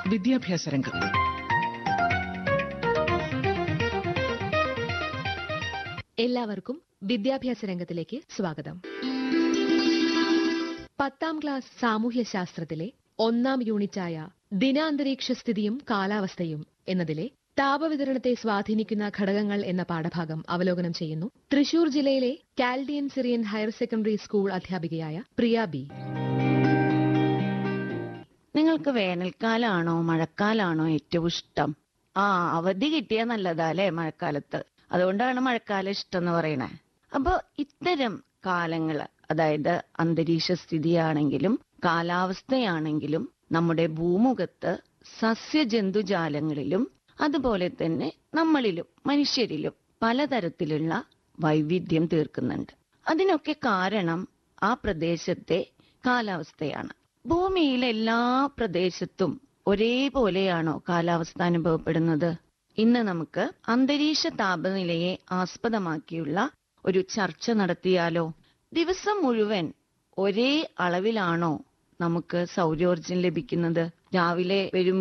വിദ്യാഭ്യാസ രംഗം എല്ലാവർക്കും വിദ്യാഭ്യാസ രംഗത്തിലേക്ക് സ്വാഗതം പത്താം ക്ലാസ് സാമൂഹ്യ ശാസ്ത്രത്തിലെ ഒന്നാം യൂണിറ്റായ ദിനാന്തരീക്ഷ സ്ഥിതിയും കാലാവസ്ഥയും എന്നതിലെ താപവിതരണത്തെ സ്വാധീനിക്കുന്ന ഘടകങ്ങൾ എന്ന പാഠഭാഗം അവലോകനം ചെയ്യുന്നു തൃശൂർ ജില്ലയിലെ Chaldean Syrian higher secondary school അധ്യാപികയായ പ്രിയ ബി നിങ്ങൾക്ക് വേനൽക്കാലാണോ മഴക്കാലാണോ ഏറ്റവും ഇഷ്ടം ആ അവധി കിട്ടിയാ നല്ലതാ അല്ലേ മഴക്കാലത്ത് അതുകൊണ്ടാണ് മഴക്കാലം ഇഷ്ടം എന്ന് പറയണേ അപ്പൊ ഇത്തരം കാലങ്ങള് അതായത് അന്തരീക്ഷ സ്ഥിതിയാണെങ്കിലും കാലാവസ്ഥയാണെങ്കിലും നമ്മുടെ ഭൂമുഖത്ത് സസ്യജന്തുജാലങ്ങളിലും അതുപോലെ തന്നെ നമ്മളിലും മനുഷ്യരിലും പലതരത്തിലുള്ള വൈവിധ്യം തീർക്കുന്നുണ്ട് അതിനൊക്കെ കാരണം ആ പ്രദേശത്തെ കാലാവസ്ഥയാണ് ഭൂമിയിലെ എല്ലാ പ്രദേശത്തും ഒരേപോലെയാണോ കാലാവസ്ഥ അനുഭവപ്പെടുന്നത് ഇന്ന് നമുക്ക് അന്തരീക്ഷ താപനിലയെ ആസ്പദമാക്കിയുള്ള ഒരു ചർച്ച നടത്തിയാലോ ദിവസം മുഴുവൻ ഒരേ അളവിലാണോ നമുക്ക് സൗരോർജം ലഭിക്കുന്നത് രാവിലെ വരും